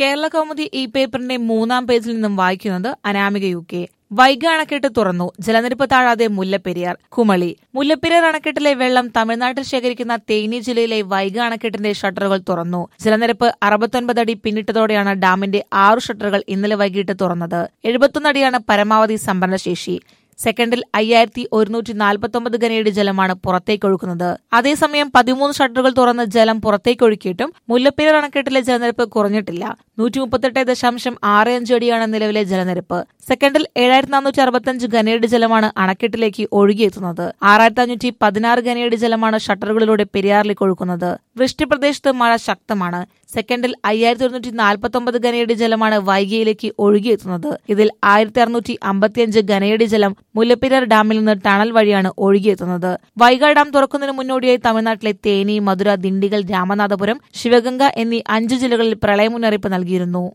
കേരള കൗമുദി ഈ പേപ്പറിന്റെ മൂന്നാം പേജിൽ നിന്നും വായിക്കുന്നത് അനാമിക യു കെ വൈഗ അണക്കെട്ട് തുറന്നു ജലനിരപ്പ് താഴാതെ മുല്ലപ്പെരിയാർ കുമളി മുല്ലപ്പെരിയാർ അണക്കെട്ടിലെ വെള്ളം തമിഴ്നാട്ടിൽ ശേഖരിക്കുന്ന തേനി ജില്ലയിലെ വൈഗ അണക്കെട്ടിന്റെ ഷട്ടറുകൾ തുറന്നു ജലനിരപ്പ് അറുപത്തൊൻപത് അടി പിന്നിട്ടതോടെയാണ് ഡാമിന്റെ ആറു ഷട്ടറുകൾ ഇന്നലെ വൈകിട്ട് തുറന്നത് എഴുപത്തൊന്ന് അടിയാണ് പരമാവധി സംഭരണശേഷി സെക്കൻഡിൽ അയ്യായിരത്തി ഒരുന്നൂറ്റി നാൽപ്പത്തൊമ്പത് ഘനയടി ജലമാണ് പുറത്തേക്കൊഴുക്കുന്നത് അതേസമയം പതിമൂന്ന് ഷട്ടറുകൾ തുറന്ന് ജലം പുറത്തേക്കൊഴുക്കിയിട്ടും മുല്ലപ്പെരിയാർ അണക്കെട്ടിലെ ജലനിരപ്പ് കുറഞ്ഞിട്ടില്ല നൂറ്റി മുപ്പത്തെട്ട് ദശാംശം ആറ് അഞ്ച് അടിയാണ് നിലവിലെ ജലനിരപ്പ് സെക്കൻഡിൽ ഏഴായിരത്തി നാനൂറ്റി അറുപത്തഞ്ച് ഘനയടി ജലമാണ് അണക്കെട്ടിലേക്ക് ഒഴുകിയെത്തുന്നത് ആറായിരത്തി അഞ്ഞൂറ്റി പതിനാറ് ഘനയടി ജലമാണ് ഷട്ടറുകളിലൂടെ പെരിയാറിലേക്ക് ഒഴുക്കുന്നത് വൃഷ്ടിപ്രദേശത്ത് മഴ ശക്തമാണ് സെക്കൻഡിൽ അയ്യായിരത്തി ഒരുന്നൂറ്റി നാൽപ്പത്തൊമ്പത് ഘനയടി ജലമാണ് വൈകിയിലേക്ക് ഒഴുകിയെത്തുന്നത് ഇതിൽ ആയിരത്തി അറുന്നൂറ്റി അമ്പത്തിയഞ്ച് ഘനയടി ജലം മുല്ലപ്പെരിയാർ ഡാമിൽ നിന്ന് ടണൽ വഴിയാണ് ഒഴുകിയെത്തുന്നത് വൈഗ ഡാം തുറക്കുന്നതിന് മുന്നോടിയായി തമിഴ്നാട്ടിലെ തേനി മധുര ദിണ്ടിഗൽ രാമനാഥപുരം ശിവഗംഗ എന്നീ അഞ്ച് ജില്ലകളിൽ പ്രളയ മുന്നറിയിപ്പ് നൽകിയിരുന്നു